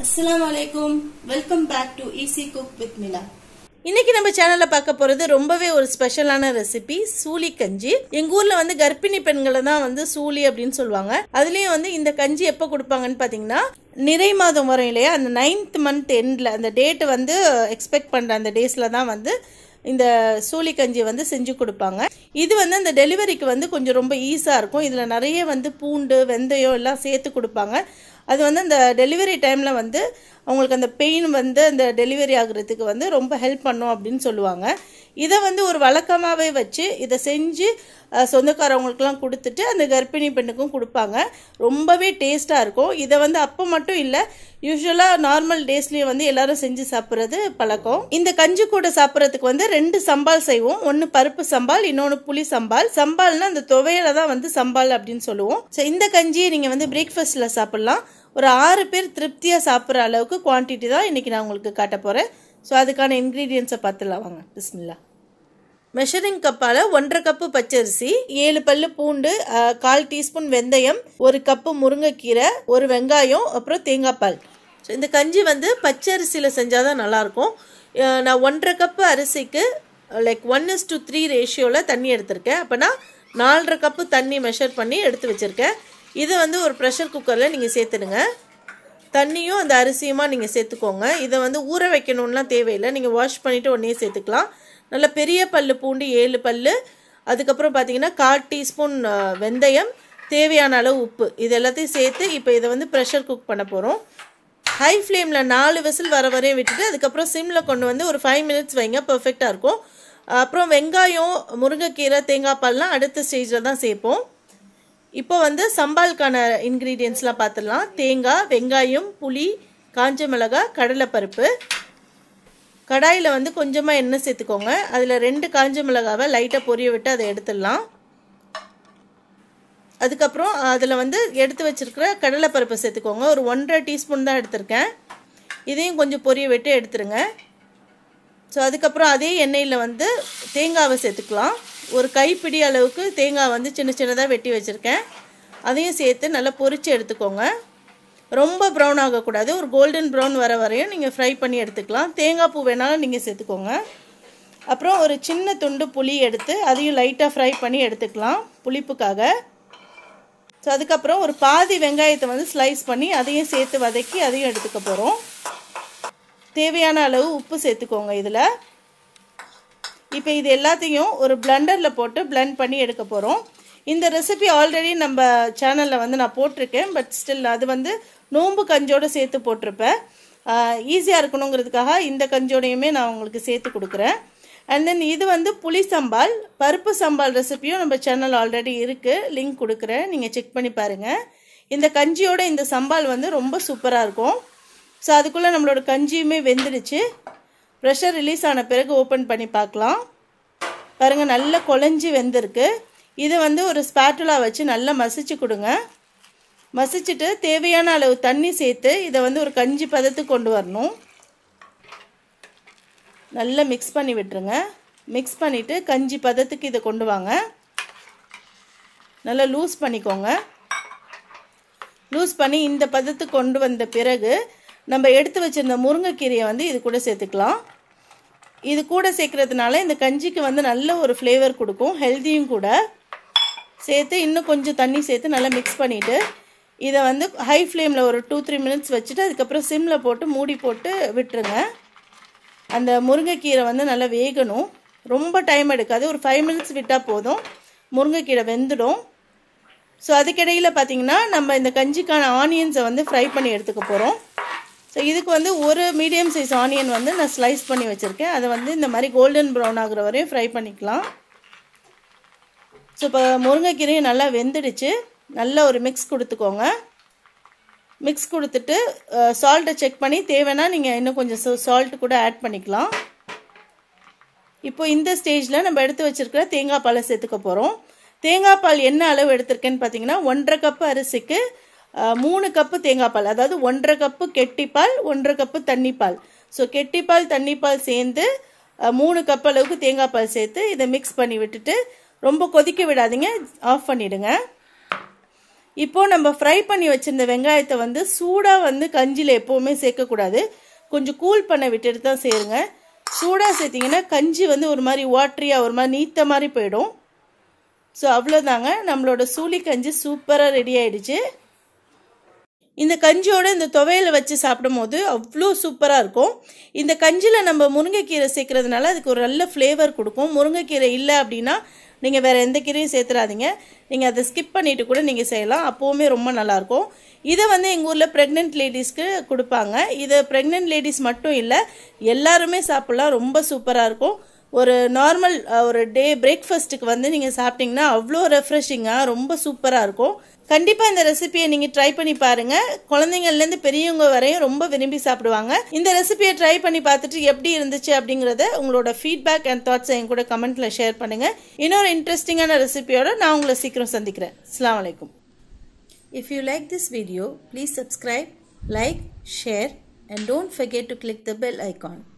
அஸ்ஸலாமு அலைக்கும் welcome back to easy cook with Mila இன்னைக்கு நம்ம சேனல்ல பார்க்க போறது ரொம்பவே ஒரு ஸ்பெஷலான ரெசிபி சூலி கஞ்சி எங்க ஊர்ல வந்து கர்ப்பிணி பெண்களை தான் வந்து சூலி அப்படின்னு சொல்லுவாங்க அதுலயும் வந்து இந்த கஞ்சி எப்போ கொடுப்பாங்கன்னு பாத்தீங்கன்னா நிறை மாதம் வரும் இல்லையா அந்த நைன்த் மந்த் எண்ட்ல அந்த டேட் வந்து எக்ஸ்பெக்ட் பண்ற அந்த டேஸ்ல தான் வந்து இந்த சூலி கஞ்சி வந்து செஞ்சு கொடுப்பாங்க இது வந்து அந்த டெலிவரிக்கு வந்து கொஞ்சம் ரொம்ப ஈஸியாக இருக்கும் இதில் நிறைய வந்து பூண்டு வெந்தயம் எல்லாம் சேர்த்து கொடுப்பாங்க அது வந்து அந்த டெலிவரி டைமில் வந்து அவங்களுக்கு அந்த பெயின் வந்து அந்த டெலிவரி ஆகுறதுக்கு வந்து ரொம்ப ஹெல்ப் பண்ணும் அப்படின்னு சொல்லுவாங்க இதை வந்து ஒரு வழக்கமாகவே வச்சு இதை செஞ்சு அஹ், சொந்தக்காரவங்களுக்குலாம் கொடுத்துட்டு அந்த கர்ப்பிணி பெண்ணுக்கும் கொடுப்பாங்க ரொம்பவே டேஸ்ட்டாக இருக்கும் இதை வந்து அப்போ மட்டும் இல்லை யூஸ்வலாக நார்மல் டேஸ்லேயும் வந்து எல்லாரும் செஞ்சு சாப்பிட்றது பழக்கம் இந்த கஞ்சி கூட சாப்பிட்றதுக்கு வந்து ரெண்டு சம்பால் செய்வோம் ஒன்று பருப்பு சம்பால் இன்னொன்று புளி சம்பால் சம்பால்னா அந்த துவையில தான் வந்து சம்பால் அப்படின்னு சொல்லுவோம் ஸோ இந்த கஞ்சியை நீங்கள் வந்து பிரேக்ஃபாஸ்ட்டில் சாப்பிட்லாம் ஒரு ஆறு பேர் திருப்தியாக சாப்பிட்ற அளவுக்கு குவான்டிட்டி தான் இன்றைக்கி நான் உங்களுக்கு காட்ட போகிறேன் ஸோ அதுக்கான இன்க்ரீடியன்ஸை பார்த்துலாம் வாங்க பிஸ்மில்லா மெஷரிங் கப்பால் ஒன்றரை கப்பு பச்சரிசி ஏழு பல்லு பூண்டு அஹ், கால் டீஸ்பூன் வெந்தயம் ஒரு கப்பு முருங்கைக்கீரை ஒரு வெங்காயம் அப்புறம் தேங்காய் பால் ஸோ இந்த கஞ்சி வந்து பச்சரிசியில் செஞ்சால் தான் நல்லாயிருக்கும் அஹ், நான் ஒன்றரை கப்பு அரிசிக்கு like one is to three ரேஷியோவில் தண்ணி எடுத்திருக்கேன் அப்போனா நாலரை கப்பு தண்ணி மெஷர் பண்ணி எடுத்து வச்சுருக்கேன் இது வந்து ஒரு ப்ரெஷர் குக்கரில் நீங்கள் சேர்த்துடுங்க தண்ணியும் அந்த அரிசியுமா நீங்கள் சேர்த்துக்கோங்க இதை வந்து ஊற வைக்கணும்லாம் தேவையில்லை நீங்கள் வாஷ் பண்ணிவிட்டு உடனே சேர்த்துக்கலாம் நல்ல பெரிய பல்லு பூண்டு ஏழு பல்லு அதுக்கப்புறம் பார்த்தீங்கன்னா கால் டீஸ்பூன் அஹ், வெந்தயம் தேவையான அளவு உப்பு இது எல்லாத்தையும் சேர்த்து இப்போ இதை வந்து ப்ரெஷர் குக் பண்ண போகிறோம் ஹை ஃப்ளேமில் நாலு விசில் வர வரையும் விட்டுட்டு அதுக்கப்புறம் சிம்மில் கொண்டு வந்து ஒரு ஃபைவ் மினிட்ஸ் வைங்க பர்ஃபெக்டாக இருக்கும் அப்புறம் வெங்காயம் முருங்கைக்கீரை தேங்காய் பால்லாம் அடுத்த ஸ்டேஜில் தான் சேர்ப்போம் இப்போ வந்து சம்பாலுக்கான இன்க்ரீடியன்ஸ்லாம் பார்த்துடலாம் தேங்காய் வெங்காயம் புளி காஞ்ச மிளகாய் கடலைப்பருப்பு கடாயில் வந்து கொஞ்சமாக எண்ணெய் சேர்த்துக்கோங்க அதில் ரெண்டு காஞ்ச மிளகாவை லைட்டாக பொரிய விட்டு அதை எடுத்துடலாம் அதுக்கப்புறம் அதில் வந்து எடுத்து வச்சிருக்கிற கடலைப்பருப்பை சேர்த்துக்கோங்க ஒரு ஒன்றரை டீஸ்பூன் தான் எடுத்திருக்கேன் இதையும் கொஞ்சம் பொரிய விட்டு எடுத்துருங்க ஸோ அதுக்கப்புறம் அதே எண்ணெயில் வந்து தேங்காவை சேர்த்துக்கலாம் ஒரு கைப்பிடி அளவுக்கு தேங்காய் வந்து சின்ன சின்னதாக வெட்டி வச்சுருக்கேன் அதையும் சேர்த்து நல்லா பொரித்து எடுத்துக்கோங்க ரொம்ப ப்ரௌன் ஆகக்கூடாது ஒரு கோல்டன் ப்ரௌன் வர வரையும் நீங்கள் ஃப்ரை பண்ணி எடுத்துக்கலாம் தேங்காய் பூ வேணாலும் நீங்கள் சேர்த்துக்கோங்க அப்புறம் ஒரு சின்ன துண்டு புளி எடுத்து அதையும் லைட்டாக ஃப்ரை பண்ணி எடுத்துக்கலாம் புளிப்புக்காக ஸோ அதுக்கப்புறம் ஒரு பாதி வெங்காயத்தை வந்து ஸ்லைஸ் பண்ணி அதையும் சேர்த்து வதக்கி அதையும் எடுத்துக்க போகிறோம் தேவையான அளவு உப்பு சேர்த்துக்கோங்க இதில் இப்போ இது எல்லாத்தையும் ஒரு பிளண்டரில் போட்டு பிளெண்ட் பண்ணி எடுக்க போகிறோம் இந்த ரெசிபி ஆல்ரெடி நம்ம சேனலில் வந்து நான் போட்டிருக்கேன் பட் ஸ்டில் அது வந்து நோம்பு கஞ்சோடு சேர்த்து போட்டிருப்பேன் ஈஸியாக இருக்கணுங்கிறதுக்காக இந்த கஞ்சோடையுமே நான் உங்களுக்கு சேர்த்து கொடுக்குறேன் அண்ட் தென் இது வந்து புளி சம்பால் பருப்பு சம்பால் ரெசிபியும் நம்ம சேனல் ஆல்ரெடி இருக்குது லிங்க் கொடுக்குறேன் நீங்கள் செக் பண்ணி பாருங்கள் இந்த கஞ்சியோட இந்த சம்பால் வந்து ரொம்ப சூப்பராக இருக்கும் ஸோ அதுக்குள்ளே நம்மளோட கஞ்சியுமே வெந்துடுச்சு ப்ரெஷர் ரிலீஸ் ஆன பிறகு ஓப்பன் பண்ணி பார்க்கலாம் பாருங்கள் நல்லா குழஞ்சி வெந்திருக்கு இதை வந்து ஒரு ஸ்பேட்டுலா வச்சு நல்லா மசிச்சு கொடுங்க மசிச்சுட்டு தேவையான அளவு தண்ணி சேர்த்து இதை வந்து ஒரு கஞ்சி பதத்துக்கு கொண்டு வரணும் நல்லா மிக்ஸ் பண்ணி விட்டுருங்க மிக்ஸ் பண்ணிவிட்டு கஞ்சி பதத்துக்கு இதை கொண்டு வாங்க நல்லா லூஸ் பண்ணிக்கோங்க லூஸ் பண்ணி இந்த பதத்துக்கு கொண்டு வந்த பிறகு நம்ம எடுத்து வச்சிருந்த முருங்கைக்கீரையை வந்து இது கூட சேர்த்துக்கலாம் இது கூட சேர்க்கறதுனால இந்த கஞ்சிக்கு வந்து நல்ல ஒரு ஃப்ளேவர் கொடுக்கும் ஹெல்த்தியும் கூட சேர்த்து இன்னும் கொஞ்சம் தண்ணி சேர்த்து நல்லா மிக்ஸ் பண்ணிவிட்டு இதை வந்து ஹை ஃப்ளேமில் ஒரு டூ த்ரீ மினிட்ஸ் வச்சுட்டு அதுக்கப்புறம் சிம்மில் போட்டு மூடி போட்டு விட்டுருங்க அந்த முருங்கைக்கீரை வந்து நல்லா வேகணும் ரொம்ப டைம் எடுக்காது ஒரு ஃபைவ் மினிட்ஸ் விட்டால் போதும் முருங்கைக்கீரை வெந்துடும் ஸோ அதுக்கிடையில் பார்த்தீங்கன்னா நம்ம இந்த கஞ்சிக்கான ஆனியன்ஸை வந்து ஃப்ரை பண்ணி எடுத்துக்க போகிறோம் ஸோ இதுக்கு வந்து ஒரு மீடியம் சைஸ் ஆனியன் வந்து நான் ஸ்லைஸ் பண்ணி வச்சுருக்கேன் அதை வந்து இந்த மாதிரி கோல்டன் ப்ரௌன் ஆகுற வரையும் ஃப்ரை பண்ணிக்கலாம் ஸோ இப்போ முருங்கைக்கீரையும் நல்லா வெந்துடுச்சு நல்ல ஒரு மிக்ஸ் கொடுத்துக்கோங்க மிக்ஸ் கொடுத்துட்டு சால்ட்டை செக் பண்ணி தேவைன்னா நீங்கள் இன்னும் கொஞ்சம் சால்ட் கூட ஆட் பண்ணிக்கலாம் இப்போ இந்த ஸ்டேஜில் நம்ம எடுத்து வச்சிருக்கிற தேங்காய் பாலை சேர்த்துக்க போகிறோம் தேங்காய் பால் என்ன அளவு எடுத்திருக்கேன்னு பார்த்தீங்கன்னா ஒன்றரை கப்பு அரிசிக்கு அஹ், மூணு கப்பு தேங்காய் பால் அதாவது ஒன்றரை கப்பு கெட்டிப்பால் ஒன்றரை கப்பு தண்ணிப்பால் ஸோ கெட்டிப்பால் தண்ணிப்பால் சேர்ந்து அஹ், மூணு கப் அளவுக்கு தேங்காய் பால் சேர்த்து இதை மிக்ஸ் பண்ணி விட்டுட்டு ரொம்ப கொதிக்க விடாதீங்க ஆஃப் பண்ணிடுங்க இப்போது நம்ம ஃப்ரை பண்ணி வச்சுருந்த வெங்காயத்தை வந்து சூடாக வந்து கஞ்சியில் எப்போவுமே சேர்க்கக்கூடாது கொஞ்சம் கூல் பண்ண விட்டுட்டு தான் சேருங்க சூடாக சேர்த்திங்கன்னா கஞ்சி வந்து ஒரு மாதிரி வாட்ரியாக ஒரு மாதிரி நீத்த மாதிரி போயிடும் ஸோ அவ்வளோதாங்க நம்மளோட சூளி கஞ்சி சூப்பராக ரெடி ஆயிடுச்சு இந்த கஞ்சியோட இந்த துவையலை வச்சு சாப்பிடும் போது அவ்வளோ சூப்பராக இருக்கும் இந்த கஞ்சியில் நம்ம முருங்கைக்கீரை சேர்க்கறதுனால அதுக்கு ஒரு நல்ல ஃப்ளேவர் கொடுக்கும் முருங்கைக்கீரை இல்லை அப்படின்னா நீங்கள் வேறு எந்த கீரையும் சேர்த்துறாதீங்க நீங்கள் அதை ஸ்கிப் பண்ணிவிட்டு கூட நீங்கள் செய்யலாம் அப்போவுமே ரொம்ப நல்லாயிருக்கும் இதை வந்து எங்கள் ஊரில் ப்ரெக்னென்ட் லேடிஸ்க்கு கொடுப்பாங்க இதை ப்ரெக்னென்ட் லேடிஸ் மட்டும் இல்லை எல்லாருமே சாப்பிட்லாம் ரொம்ப சூப்பராக இருக்கும் ஒரு நார்மல் ஒரு டே பிரேக்ஃபாஸ்ட்டுக்கு வந்து நீங்கள் சாப்பிட்டீங்கன்னா அவ்வளோ ரெஃப்ரெஷிங்காக ரொம்ப சூப்பராக இருக்கும் கண்டிப்பாக இந்த ரெசிபியை நீங்கள் ட்ரை பண்ணி பாருங்கள் குழந்தைங்கள்லேருந்து பெரியவங்க வரையும் ரொம்ப விரும்பி சாப்பிடுவாங்க இந்த ரெசிபியை ட்ரை பண்ணி பார்த்துட்டு எப்படி இருந்துச்சு அப்படிங்கிறத உங்களோட ஃபீட்பேக் அண்ட் தாட்ஸ் என் கூட கமெண்ட்டில் ஷேர் பண்ணுங்கள் இன்னொரு இன்ட்ரெஸ்டிங்கான ரெசிபியோட நான் உங்களை சீக்கிரம் சந்திக்கிறேன் அஸ்லாம் வலைக்கும் If you like this video, please subscribe, like, share and don't forget to click the bell icon.